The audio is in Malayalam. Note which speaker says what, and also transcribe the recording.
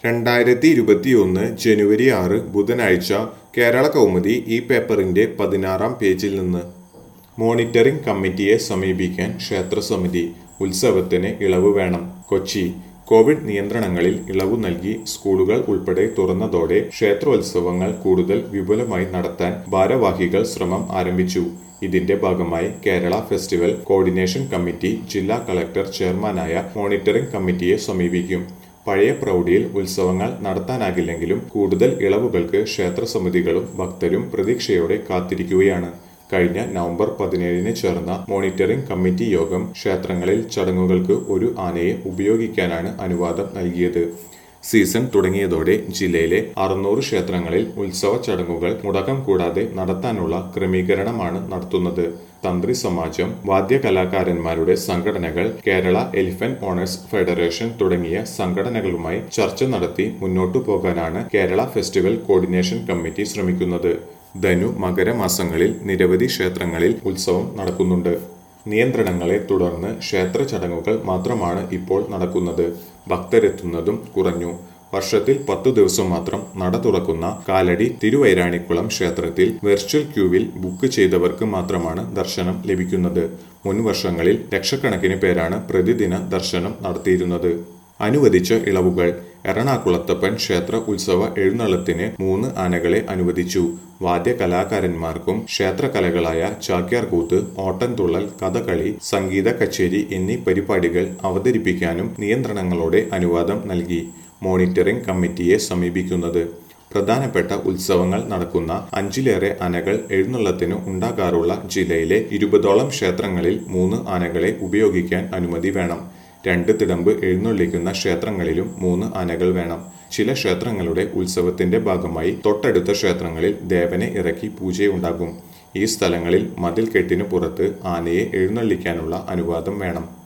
Speaker 1: രണ്ടായിരത്തി ഇരുപത്തിയൊന്ന് ജനുവരി ആറ് ബുധനാഴ്ച കേരള കൗമുദി ഈ പേപ്പറിന്റെ പതിനാറാം പേജിൽ നിന്ന് മോണിറ്ററിംഗ് കമ്മിറ്റിയെ സമീപിക്കാൻ ക്ഷേത്രസമിതി ഉത്സവത്തിന് ഇളവ് വേണം കൊച്ചി കോവിഡ് നിയന്ത്രണങ്ങളിൽ ഇളവു നൽകി സ്കൂളുകൾ ഉൾപ്പെടെ തുറന്നതോടെ ക്ഷേത്രോത്സവങ്ങൾ കൂടുതൽ വിപുലമായി നടത്താൻ ഭാരവാഹികൾ ശ്രമം ആരംഭിച്ചു ഇതിന്റെ ഭാഗമായി കേരള ഫെസ്റ്റിവൽ കോർഡിനേഷൻ കമ്മിറ്റി ജില്ലാ കളക്ടർ ചെയർമാനായ മോണിറ്ററിംഗ് കമ്മിറ്റിയെ സമീപിക്കും പഴയ പ്രൗഢിയിൽ ഉത്സവങ്ങൾ നടത്താനാകില്ലെങ്കിലും കൂടുതൽ ഇളവുകൾക്ക് ക്ഷേത്രസമിതികളും ഭക്തരും പ്രതീക്ഷയോടെ കാത്തിരിക്കുകയാണ് കഴിഞ്ഞ നവംബർ പതിനേഴിന് ചേർന്ന മോണിറ്ററിംഗ് കമ്മിറ്റി യോഗം ക്ഷേത്രങ്ങളിൽ ചടങ്ങുകൾക്ക് ഒരു ആനയെ ഉപയോഗിക്കാനാണ് അനുവാദം നൽകിയത് സീസൺ തുടങ്ങിയതോടെ ജില്ലയിലെ അറുന്നൂറ് ക്ഷേത്രങ്ങളിൽ ഉത്സവ ചടങ്ങുകൾ മുടക്കം കൂടാതെ നടത്താനുള്ള ക്രമീകരണമാണ് നടത്തുന്നത് തന്ത്രി സമാജം വാദ്യകലാകാരന്മാരുടെ സംഘടനകൾ കേരള എലിഫന്റ് ഓണേഴ്സ് ഫെഡറേഷൻ തുടങ്ങിയ സംഘടനകളുമായി ചർച്ച നടത്തി മുന്നോട്ടു പോകാനാണ് കേരള ഫെസ്റ്റിവൽ കോർഡിനേഷൻ കമ്മിറ്റി ശ്രമിക്കുന്നത് ധനു മകരമാസങ്ങളിൽ നിരവധി ക്ഷേത്രങ്ങളിൽ ഉത്സവം നടക്കുന്നുണ്ട് നിയന്ത്രണങ്ങളെ തുടർന്ന് ക്ഷേത്ര ചടങ്ങുകൾ മാത്രമാണ് ഇപ്പോൾ നടക്കുന്നത് ഭക്തരെത്തുന്നതും കുറഞ്ഞു വർഷത്തിൽ പത്തു ദിവസം മാത്രം നട തുറക്കുന്ന കാലടി തിരുവൈരാണിക്കുളം ക്ഷേത്രത്തിൽ വെർച്വൽ ക്യൂവിൽ ബുക്ക് ചെയ്തവർക്ക് മാത്രമാണ് ദർശനം ലഭിക്കുന്നത് മുൻ വർഷങ്ങളിൽ ലക്ഷക്കണക്കിന് പേരാണ് പ്രതിദിന ദർശനം നടത്തിയിരുന്നത് അനുവദിച്ച ഇളവുകൾ എറണാകുളത്തപ്പൻ ക്ഷേത്ര ഉത്സവ എഴുന്നള്ളത്തിന് മൂന്ന് ആനകളെ അനുവദിച്ചു വാദ്യകലാകാരന്മാർക്കും ക്ഷേത്രകലകളായ ചാക്യാർകൂത്ത് ഓട്ടൻതുള്ളൽ കഥകളി സംഗീത കച്ചേരി എന്നീ പരിപാടികൾ അവതരിപ്പിക്കാനും നിയന്ത്രണങ്ങളോടെ അനുവാദം നൽകി മോണിറ്ററിംഗ് കമ്മിറ്റിയെ സമീപിക്കുന്നത് പ്രധാനപ്പെട്ട ഉത്സവങ്ങൾ നടക്കുന്ന അഞ്ചിലേറെ ആനകൾ എഴുന്നള്ളത്തിന് ഉണ്ടാകാറുള്ള ജില്ലയിലെ ഇരുപതോളം ക്ഷേത്രങ്ങളിൽ മൂന്ന് ആനകളെ ഉപയോഗിക്കാൻ അനുമതി വേണം രണ്ട് തിടമ്പ് എഴുന്നള്ളിക്കുന്ന ക്ഷേത്രങ്ങളിലും മൂന്ന് ആനകൾ വേണം ചില ക്ഷേത്രങ്ങളുടെ ഉത്സവത്തിന്റെ ഭാഗമായി തൊട്ടടുത്ത ക്ഷേത്രങ്ങളിൽ ദേവനെ ഇറക്കി പൂജയുണ്ടാകും ഈ സ്ഥലങ്ങളിൽ മതിൽ കെട്ടിനു പുറത്ത് ആനയെ എഴുന്നള്ളിക്കാനുള്ള അനുവാദം വേണം